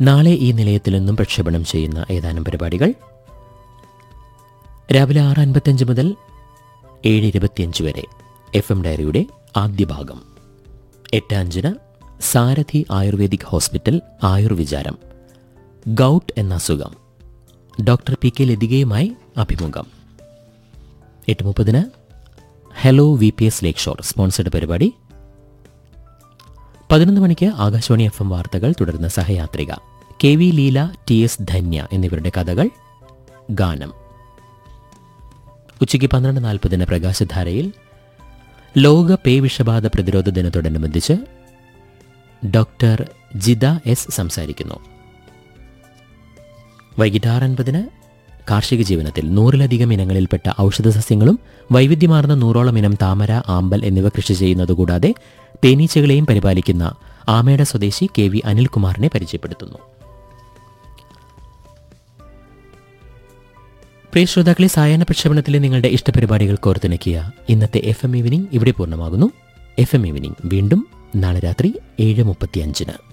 നാളെ ഈ നിലയത്തിൽ നിന്നും പ്രക്ഷേപണം ചെയ്യുന്ന ഏതാനും പരിപാടികൾ രാവിലെ ആറ് അൻപത്തഞ്ച് മുതൽ ഏഴ് ഇരുപത്തിയഞ്ച് വരെ എഫ് എം ഡയറിയുടെ ആദ്യ ഭാഗം എട്ട് അഞ്ചിന് Sarathi ayurvedic hospital Ayurvicharam gout എന്ന അസുഖം ഡോക്ടർ പി കെ ലതികയുമായി അഭിമുഖം എട്ട് മുപ്പതിന് hello V P S lakeshore sponsored പരിപാടി പതിനൊന്ന് മണിക്ക് ആകാശവാണി എഫ് എം വാർത്തകൾ തുടർന്ന് സഹയാത്രിക K V Leela T S Dhanya എന്നിവരുടെ കഥകൾ ഗാനം ഉച്ചയ്ക്ക് പന്ത്രണ്ട് നാൽപ്പതിന് പ്രകാശധാരയിൽ ലോക പേ വിഷബാധ പ്രതിരോധ ദിനത്തോടനുബന്ധിച്ച് ഡോക്ടർ ജിത എസ് സംസാരിക്കുന്നു വൈകിട്ട് ആറ് അൻപതിന് കാർഷിക ജീവനത്തിൽ നൂറിലധികം ഇനങ്ങളിൽപ്പെട്ട ഔഷധ സസ്യങ്ങളും വൈവിധ്യമാർന്ന നൂറോളം ഇനം താമര ആമ്പൽ എന്നിവ കൃഷി ചെയ്യുന്നതുകൂടാതെ തേനീച്ചകളെയും പരിപാലിക്കുന്ന ആമേട സ്വദേശി കെ വി അനിൽകുമാറിനെ പരിചയപ്പെടുത്തുന്നു പ്രിയ ശ്രോതാക്കളെ സായാഹ്ന പ്രക്ഷേപണത്തിലെ നിങ്ങളുടെ ഇഷ്ടപരിപാടികൾ കോർത്തിണക്കിയ ഇന്നത്തെ എഫ് എം ഈവനിംഗ് ഇവിടെ പൂർണ്ണമാകുന്നു എഫ് എം ഈവനിംഗ് വീണ്ടും നാളെ രാത്രി ഏഴ് മുപ്പത്തിയഞ്ചിന്